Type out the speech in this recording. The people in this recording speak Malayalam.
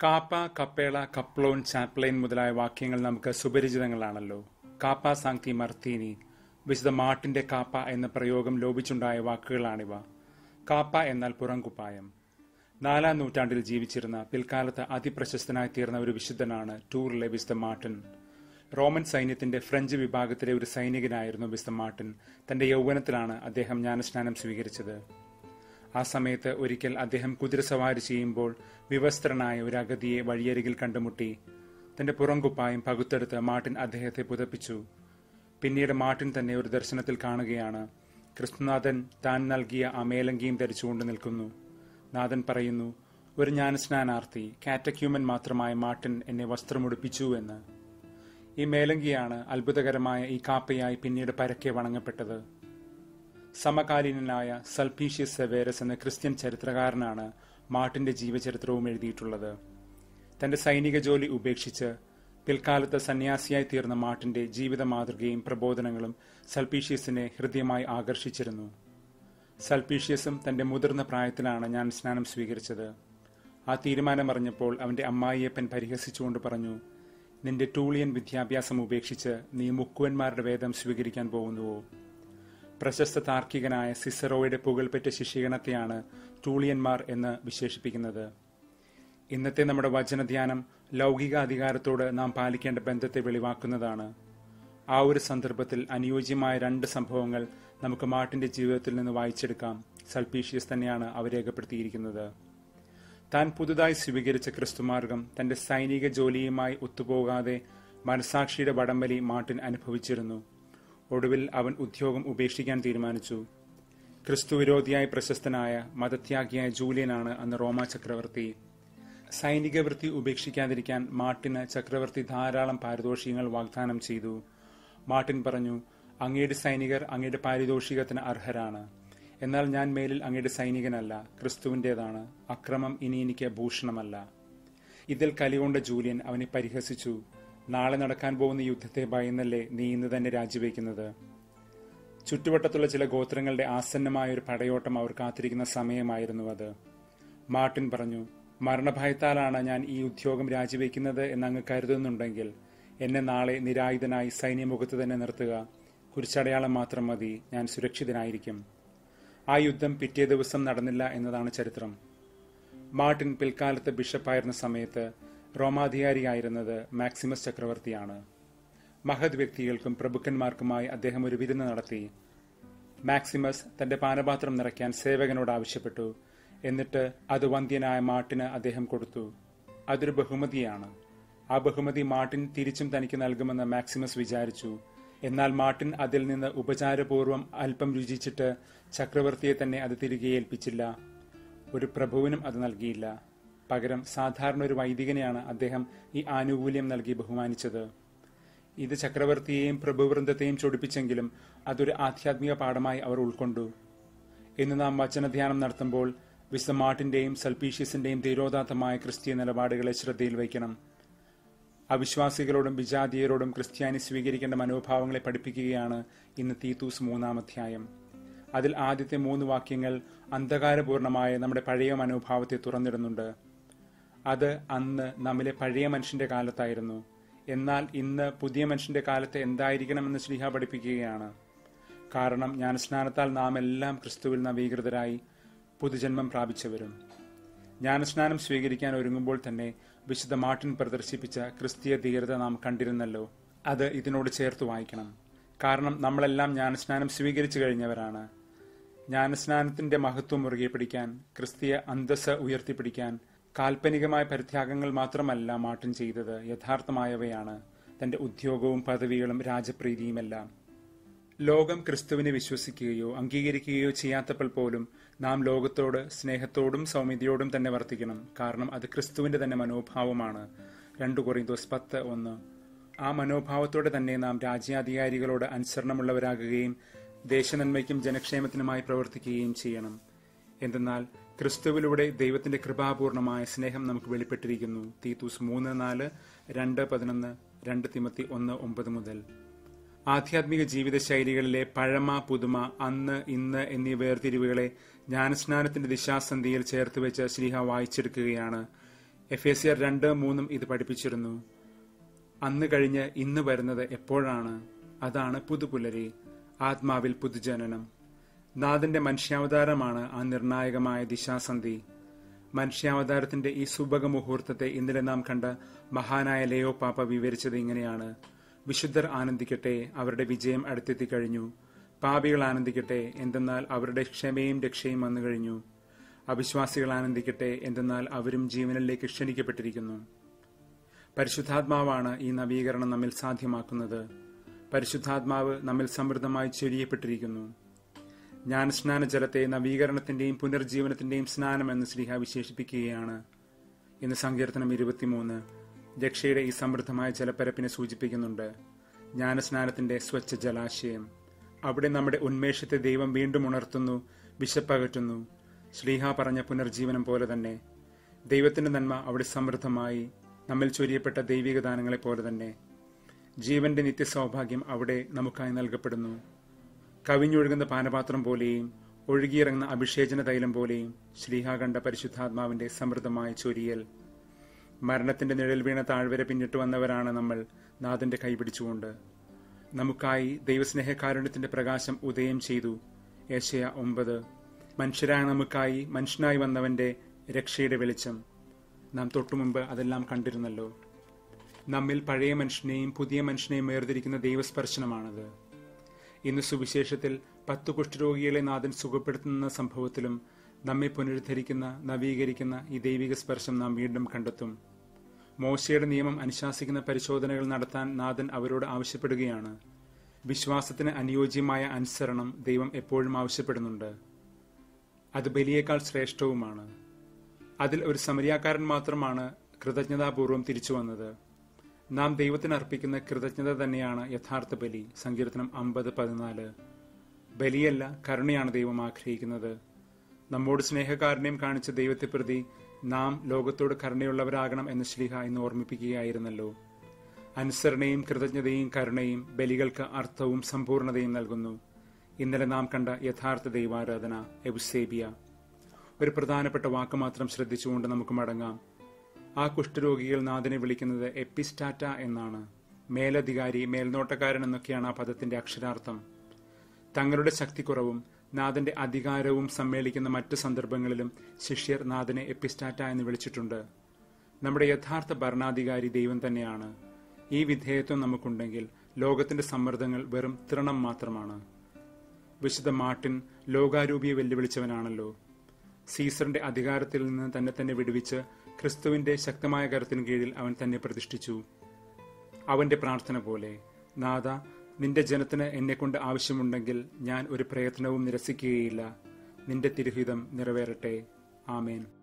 കാപ്പ കപ്പേള കപ്ലോൺ ചാപ്ലൈൻ മുതലായ വാക്യങ്ങൾ നമുക്ക് സുപരിചിതങ്ങളാണല്ലോ കാപ്പ സാങ്തി മർത്തീനി വിശുദ്ധ മാട്ടിന്റെ കാപ്പ എന്ന പ്രയോഗം ലോപിച്ചുണ്ടായ വാക്കുകളാണിവ കാപ്പ എന്നാൽ പുറംകുപ്പായം നാലാം നൂറ്റാണ്ടിൽ ജീവിച്ചിരുന്ന പിൽക്കാലത്ത് അതിപ്രശസ്തനായി തീർന്ന ഒരു വിശുദ്ധനാണ് ടൂറിലെ വിശുദ്ധ മാർട്ടിൻ റോമൻ സൈന്യത്തിന്റെ ഫ്രഞ്ച് വിഭാഗത്തിലെ ഒരു സൈനികനായിരുന്നു വിശുദ്ധ മാർട്ടിൻ തന്റെ യൗവനത്തിലാണ് അദ്ദേഹം ജ്ഞാനസ്നാനം സ്വീകരിച്ചത് ആ സമയത്ത് ഒരിക്കൽ അദ്ദേഹം കുതിരസവാരി ചെയ്യുമ്പോൾ വിവസ്ത്രനായ ഒരു അഗതിയെ വഴിയരികിൽ കണ്ടുമുട്ടി തന്റെ പുറംകുപ്പായം പകുത്തെടുത്ത് മാർട്ടിൻ അദ്ദേഹത്തെ പുതപ്പിച്ചു പിന്നീട് മാർട്ടിൻ തന്നെ ഒരു ദർശനത്തിൽ കാണുകയാണ് ക്രിസ്തുനാഥൻ താൻ നൽകിയ ആ മേലങ്കിയും ധരിച്ചുകൊണ്ട് നിൽക്കുന്നു നാഥൻ പറയുന്നു ഒരു ജ്ഞാനസ്നാനാർത്ഥി കാറ്റക്യൂമൻ മാത്രമായ മാർട്ടിൻ എന്നെ വസ്ത്രമുടിപ്പിച്ചു എന്ന് ഈ മേലങ്കിയാണ് അത്ഭുതകരമായ ഈ കാപ്പയായി പിന്നീട് പരക്കെ വണങ്ങപ്പെട്ടത് സമകാലീനനായ സൽപീഷ്യസ് സെവേരസ് എന്ന ക്രിസ്ത്യൻ ചരിത്രകാരനാണ് മാർട്ടിന്റെ ജീവചരിത്രവും എഴുതിയിട്ടുള്ളത് തന്റെ സൈനിക ജോലി ഉപേക്ഷിച്ച് പിൽക്കാലത്ത് സന്യാസിയായി തീർന്ന മാർട്ടിന്റെ ജീവിത മാതൃകയും പ്രബോധനങ്ങളും സൽപീഷ്യസിനെ ഹൃദ്യമായി ആകർഷിച്ചിരുന്നു സൽപീഷ്യസും തന്റെ മുതിർന്ന പ്രായത്തിലാണ് ഞാൻ സ്നാനം സ്വീകരിച്ചത് ആ തീരുമാനമറിഞ്ഞപ്പോൾ അവന്റെ അമ്മായിയപ്പൻ പരിഹസിച്ചുകൊണ്ട് പറഞ്ഞു നിന്റെ ടൂളിയൻ വിദ്യാഭ്യാസം ഉപേക്ഷിച്ച് നീ മുക്കുവന്മാരുടെ വേദം സ്വീകരിക്കാൻ പോകുന്നുവോ പ്രശസ്ത താർക്കികനായ സിസറോയുടെ പുകൾപെറ്റ ശിഷ്യഗണത്തെയാണ് ടൂളിയന്മാർ എന്ന് വിശേഷിപ്പിക്കുന്നത് ഇന്നത്തെ നമ്മുടെ വചനധ്യാനം ലൗകിക അധികാരത്തോട് നാം പാലിക്കേണ്ട ബന്ധത്തെ വെളിവാക്കുന്നതാണ് ആ ഒരു സന്ദർഭത്തിൽ അനുയോജ്യമായ രണ്ട് സംഭവങ്ങൾ നമുക്ക് മാർട്ടിന്റെ ജീവിതത്തിൽ നിന്ന് വായിച്ചെടുക്കാം സൽപീഷ്യസ് തന്നെയാണ് അവ രേഖപ്പെടുത്തിയിരിക്കുന്നത് താൻ പുതുതായി സ്വീകരിച്ച ക്രിസ്തുമാർഗം തന്റെ സൈനിക ജോലിയുമായി ഒത്തുപോകാതെ മനസാക്ഷിയുടെ വടംവലി മാർട്ടിൻ അനുഭവിച്ചിരുന്നു ഒടുവിൽ അവൻ ഉദ്യോഗം ഉപേക്ഷിക്കാൻ തീരുമാനിച്ചു ക്രിസ്തുവിരോധിയായി പ്രശസ്തനായ മതത്യാഗിയായ ജൂലിയനാണ് അന്ന് റോമ ചക്രവർത്തി സൈനിക വൃത്തി ഉപേക്ഷിക്കാതിരിക്കാൻ മാർട്ടിന് ചക്രവർത്തി ധാരാളം പാരിതോഷികങ്ങൾ വാഗ്ദാനം ചെയ്തു മാർട്ടിൻ പറഞ്ഞു അങ്ങയുടെ സൈനികർ അങ്ങയുടെ പാരിതോഷികത്തിന് അർഹരാണ് എന്നാൽ ഞാൻ മേലിൽ അങ്ങയുടെ സൈനികനല്ല ക്രിസ്തുവിൻ്റെതാണ് അക്രമം ഇനി എനിക്ക് ഭൂഷണമല്ല ഇതിൽ കലികൊണ്ട ജൂലിയൻ അവനെ പരിഹസിച്ചു നാളെ നടക്കാൻ പോകുന്ന യുദ്ധത്തെ ഭയന്നല്ലേ നീ ഇന്ന് തന്നെ രാജിവെക്കുന്നത് ചുറ്റുവട്ടത്തുള്ള ചില ഗോത്രങ്ങളുടെ ആസന്നമായ ഒരു പടയോട്ടം അവർ കാത്തിരിക്കുന്ന സമയമായിരുന്നു അത് മാർട്ടിൻ പറഞ്ഞു മരണഭയത്താലാണ് ഞാൻ ഈ ഉദ്യോഗം രാജിവെക്കുന്നത് എന്ന് അങ്ങ് കരുതുന്നുണ്ടെങ്കിൽ എന്നെ നാളെ നിരായുധനായി സൈന്യമുഖത്ത് തന്നെ നിർത്തുക കുരിച്ചടയാളം മാത്രം മതി ഞാൻ സുരക്ഷിതനായിരിക്കും ആ യുദ്ധം പിറ്റേ ദിവസം നടന്നില്ല എന്നതാണ് ചരിത്രം മാർട്ടിൻ പിൽക്കാലത്ത് ബിഷപ്പായിരുന്ന സമയത്ത് റോമാധികാരിയായിരുന്നത് മാക്സിമസ് ചക്രവർത്തിയാണ് മഹത് വ്യക്തികൾക്കും പ്രഭുക്കന്മാർക്കുമായി അദ്ദേഹം ഒരു വിരുന്ന് നടത്തി മാക്സിമസ് തന്റെ പാനപാത്രം നിറയ്ക്കാൻ സേവകനോട് ആവശ്യപ്പെട്ടു എന്നിട്ട് അത് വന്ധ്യനായ മാർട്ടിന് അദ്ദേഹം കൊടുത്തു അതൊരു ബഹുമതിയാണ് ആ ബഹുമതി മാർട്ടിൻ തിരിച്ചും തനിക്ക് നൽകുമെന്ന് മാക്സിമസ് വിചാരിച്ചു എന്നാൽ മാർട്ടിൻ അതിൽ നിന്ന് ഉപചാരപൂർവ്വം അല്പം രുചിച്ചിട്ട് ചക്രവർത്തിയെ തന്നെ അത് തിരികെ ഏൽപ്പിച്ചില്ല ഒരു പ്രഭുവിനും അത് നൽകിയില്ല പകരം സാധാരണ ഒരു വൈദികനെയാണ് അദ്ദേഹം ഈ ആനുകൂല്യം നൽകി ബഹുമാനിച്ചത് ഇത് ചക്രവർത്തിയെയും പ്രഭുവൃന്ദത്തെയും ചൊടിപ്പിച്ചെങ്കിലും അതൊരു ആധ്യാത്മിക പാഠമായി അവർ ഉൾക്കൊണ്ടു ഇന്ന് നാം വചനധ്യാനം നടത്തുമ്പോൾ വിശുദ്ധ മാർട്ടിന്റെയും സൽപീഷ്യസിന്റെയും തീരോദാത്തമായ ക്രിസ്തീയ നിലപാടുകളെ ശ്രദ്ധയിൽ വയ്ക്കണം അവിശ്വാസികളോടും വിജാതീയരോടും ക്രിസ്ത്യാനി സ്വീകരിക്കേണ്ട മനോഭാവങ്ങളെ പഠിപ്പിക്കുകയാണ് ഇന്ന് തീത്തൂസ് മൂന്നാം അധ്യായം അതിൽ ആദ്യത്തെ മൂന്ന് വാക്യങ്ങൾ അന്ധകാരപൂർണമായ നമ്മുടെ പഴയ മനോഭാവത്തെ തുറന്നിടുന്നുണ്ട് അത് അന്ന് നമ്മിലെ പഴയ മനുഷ്യന്റെ കാലത്തായിരുന്നു എന്നാൽ ഇന്ന് പുതിയ മനുഷ്യന്റെ കാലത്ത് എന്തായിരിക്കണമെന്ന് ശ്രീഹ പഠിപ്പിക്കുകയാണ് കാരണം ജ്ഞാനസ്നാനത്താൽ നാം എല്ലാം ക്രിസ്തുവിൽ നവീകൃതരായി പുതുജന്മം പ്രാപിച്ചവരും ജ്ഞാനസ്നാനം സ്വീകരിക്കാൻ ഒരുങ്ങുമ്പോൾ തന്നെ വിശുദ്ധ മാർട്ടിൻ പ്രദർശിപ്പിച്ച ക്രിസ്തീയ ധീരത നാം കണ്ടിരുന്നല്ലോ അത് ഇതിനോട് ചേർത്ത് വായിക്കണം കാരണം നമ്മളെല്ലാം ജ്ഞാനസ്നാനം സ്വീകരിച്ചു കഴിഞ്ഞവരാണ് ജ്ഞാനസ്നാനത്തിന്റെ മഹത്വം മുറുകെ പിടിക്കാൻ ക്രിസ്തീയ അന്തസ് ഉയർത്തിപ്പിടിക്കാൻ കാൽപ്പനികമായ പരിത്യാഗങ്ങൾ മാത്രമല്ല മാർട്ടിൻ ചെയ്തത് യഥാർത്ഥമായവയാണ് തന്റെ ഉദ്യോഗവും പദവികളും രാജപ്രീതിയുമെല്ലാം ലോകം ക്രിസ്തുവിനെ വിശ്വസിക്കുകയോ അംഗീകരിക്കുകയോ ചെയ്യാത്തപ്പോൾ പോലും നാം ലോകത്തോട് സ്നേഹത്തോടും സൗമ്യതയോടും തന്നെ വർത്തിക്കണം കാരണം അത് ക്രിസ്തുവിന്റെ തന്നെ മനോഭാവമാണ് രണ്ടു കൊറിന്തോസ് പത്ത് ഒന്ന് ആ മനോഭാവത്തോടെ തന്നെ നാം രാജ്യാധികാരികളോട് അനുസരണമുള്ളവരാകുകയും ദേശനന്മയ്ക്കും ജനക്ഷേമത്തിനുമായി പ്രവർത്തിക്കുകയും ചെയ്യണം എന്തെന്നാൽ ക്രിസ്തുവിലൂടെ ദൈവത്തിന്റെ കൃപാപൂർണമായ സ്നേഹം നമുക്ക് വെളിപ്പെട്ടിരിക്കുന്നു തീത്തൂസ് മൂന്ന് നാല് രണ്ട് പതിനൊന്ന് രണ്ട് തിമത്തി ഒന്ന് ഒമ്പത് മുതൽ ആധ്യാത്മിക ജീവിത ശൈലികളിലെ പഴമ പുതുമ അന്ന് ഇന്ന് എന്നീ വേർതിരിവുകളെ ജ്ഞാനസ്നാനത്തിന്റെ ദിശാസന്ധിയിൽ ചേർത്ത് വെച്ച് ശ്രീഹ വായിച്ചെടുക്കുകയാണ് എഫേസിയർ രണ്ട് മൂന്നും ഇത് പഠിപ്പിച്ചിരുന്നു അന്ന് കഴിഞ്ഞ് ഇന്ന് വരുന്നത് എപ്പോഴാണ് അതാണ് പുതുപുലരി ആത്മാവിൽ പുതുജനനം നാഥന്റെ മനുഷ്യാവതാരമാണ് ആ നിർണായകമായ ദിശാസന്ധി മനുഷ്യാവതാരത്തിന്റെ ഈ സുഭഗ മുഹൂർത്തത്തെ ഇന്നലെ നാം കണ്ട മഹാനായ ലേയോ പാപ്പ വിവരിച്ചത് ഇങ്ങനെയാണ് വിശുദ്ധർ ആനന്ദിക്കട്ടെ അവരുടെ വിജയം അടുത്തെത്തി കഴിഞ്ഞു പാപികൾ ആനന്ദിക്കട്ടെ എന്തെന്നാൽ അവരുടെ ക്ഷമയും രക്ഷയും വന്നു കഴിഞ്ഞു അവിശ്വാസികൾ ആനന്ദിക്കട്ടെ എന്തെന്നാൽ അവരും ജീവനിലേക്ക് ക്ഷണിക്കപ്പെട്ടിരിക്കുന്നു പരിശുദ്ധാത്മാവാണ് ഈ നവീകരണം നമ്മിൽ സാധ്യമാക്കുന്നത് പരിശുദ്ധാത്മാവ് നമ്മിൽ സമൃദ്ധമായി ചൊരിയപ്പെട്ടിരിക്കുന്നു ജ്ഞാനസ്നാന ജലത്തെ നവീകരണത്തിന്റെയും പുനർജീവനത്തിന്റെയും സ്നാനം എന്ന് ശ്രീഹ വിശേഷിപ്പിക്കുകയാണ് ഇന്ന് സങ്കീർത്തനം ഇരുപത്തിമൂന്ന് രക്ഷയുടെ ഈ സമൃദ്ധമായ ജലപ്പരപ്പിനെ സൂചിപ്പിക്കുന്നുണ്ട് ജ്ഞാനസ്നാനത്തിന്റെ സ്വച്ഛ ജലാശയം അവിടെ നമ്മുടെ ഉന്മേഷത്തെ ദൈവം വീണ്ടും ഉണർത്തുന്നു വിശപ്പകറ്റുന്നു ശ്രീഹ പറഞ്ഞ പുനർജീവനം പോലെ തന്നെ ദൈവത്തിന്റെ നന്മ അവിടെ സമൃദ്ധമായി നമ്മിൽ ചൊരിയപ്പെട്ട ദൈവിക ദാനങ്ങളെ പോലെ തന്നെ ജീവന്റെ നിത്യസൗഭാഗ്യം അവിടെ നമുക്കായി നൽകപ്പെടുന്നു കവിഞ്ഞൊഴുകുന്ന പാനപാത്രം പോലെയും ഒഴുകിയിറങ്ങുന്ന അഭിഷേചന തൈലം പോലെയും ശ്രീഹ കണ്ട പരിശുദ്ധാത്മാവിന്റെ സമൃദ്ധമായ ചൊരിയൽ മരണത്തിന്റെ നിഴൽ വീണ താഴ്വര പിന്നിട്ട് വന്നവരാണ് നമ്മൾ നാഥന്റെ കൈപിടിച്ചുകൊണ്ട് നമുക്കായി ദൈവസ്നേഹകാരുണ്യത്തിന്റെ പ്രകാശം ഉദയം ചെയ്തു ഏഷ്യ ഒമ്പത് മനുഷ്യരായ നമുക്കായി മനുഷ്യനായി വന്നവന്റെ രക്ഷയുടെ വെളിച്ചം നാം തൊട്ടുമുമ്പ് അതെല്ലാം കണ്ടിരുന്നല്ലോ നമ്മിൽ പഴയ മനുഷ്യനെയും പുതിയ മനുഷ്യനെയും വേർതിരിക്കുന്ന ദൈവസ്പർശനമാണത് ഇന്ന് സുവിശേഷത്തിൽ പത്ത് കുഷ്ഠരോഗികളെ നാഥൻ സുഖപ്പെടുത്തുന്ന സംഭവത്തിലും നമ്മെ പുനരുദ്ധരിക്കുന്ന നവീകരിക്കുന്ന ഈ ദൈവിക സ്പർശം നാം വീണ്ടും കണ്ടെത്തും മോശയുടെ നിയമം അനുശാസിക്കുന്ന പരിശോധനകൾ നടത്താൻ നാഥൻ അവരോട് ആവശ്യപ്പെടുകയാണ് വിശ്വാസത്തിന് അനുയോജ്യമായ അനുസരണം ദൈവം എപ്പോഴും ആവശ്യപ്പെടുന്നുണ്ട് അത് ബലിയേക്കാൾ ശ്രേഷ്ഠവുമാണ് അതിൽ ഒരു സമരിയാക്കാരൻ മാത്രമാണ് കൃതജ്ഞതാപൂർവം തിരിച്ചു വന്നത് നാം ദൈവത്തിന് അർപ്പിക്കുന്ന കൃതജ്ഞത തന്നെയാണ് യഥാർത്ഥ ബലി സങ്കീർത്തനം അമ്പത് പതിനാല് ബലിയല്ല കരുണയാണ് ദൈവം ആഗ്രഹിക്കുന്നത് നമ്മോട് സ്നേഹകാരുണ്യം കാണിച്ച ദൈവത്തെ പ്രതി നാം ലോകത്തോട് കരുണയുള്ളവരാകണം എന്ന് ശ്രീഹ ഇന്ന് ഓർമ്മിപ്പിക്കുകയായിരുന്നല്ലോ അനുസരണയും കൃതജ്ഞതയും കരുണയും ബലികൾക്ക് അർത്ഥവും സമ്പൂർണതയും നൽകുന്നു ഇന്നലെ നാം കണ്ട യഥാർത്ഥ ദൈവാരാധന എബുസേബിയ ഒരു പ്രധാനപ്പെട്ട വാക്ക് മാത്രം ശ്രദ്ധിച്ചുകൊണ്ട് നമുക്ക് മടങ്ങാം ആ കുഷ്ഠരോഗികൾ നാഥനെ വിളിക്കുന്നത് എപ്പിസ്റ്റാറ്റ എന്നാണ് മേലധികാരി മേൽനോട്ടക്കാരൻ എന്നൊക്കെയാണ് ആ പദത്തിന്റെ അക്ഷരാർത്ഥം തങ്ങളുടെ ശക്തിക്കുറവും നാഥന്റെ അധികാരവും സമ്മേളിക്കുന്ന മറ്റു സന്ദർഭങ്ങളിലും ശിഷ്യർ നാഥനെ എപ്പിസ്റ്റാറ്റ എന്ന് വിളിച്ചിട്ടുണ്ട് നമ്മുടെ യഥാർത്ഥ ഭരണാധികാരി ദൈവം തന്നെയാണ് ഈ വിധേയത്വം നമുക്കുണ്ടെങ്കിൽ ലോകത്തിന്റെ സമ്മർദ്ദങ്ങൾ വെറും തൃണം മാത്രമാണ് വിശുദ്ധ മാർട്ടിൻ ലോകാരൂപിയെ വെല്ലുവിളിച്ചവനാണല്ലോ സീസറിന്റെ അധികാരത്തിൽ നിന്ന് തന്നെ തന്നെ വിടുവിച്ച് ക്രിസ്തുവിന്റെ ശക്തമായ കരത്തിന് കീഴിൽ അവൻ തന്നെ പ്രതിഷ്ഠിച്ചു അവന്റെ പ്രാർത്ഥന പോലെ നാഥ നിന്റെ ജനത്തിന് എന്നെക്കൊണ്ട് ആവശ്യമുണ്ടെങ്കിൽ ഞാൻ ഒരു പ്രയത്നവും നിരസിക്കുകയില്ല നിന്റെ തിരുഹിതം നിറവേറട്ടെ ആമേൻ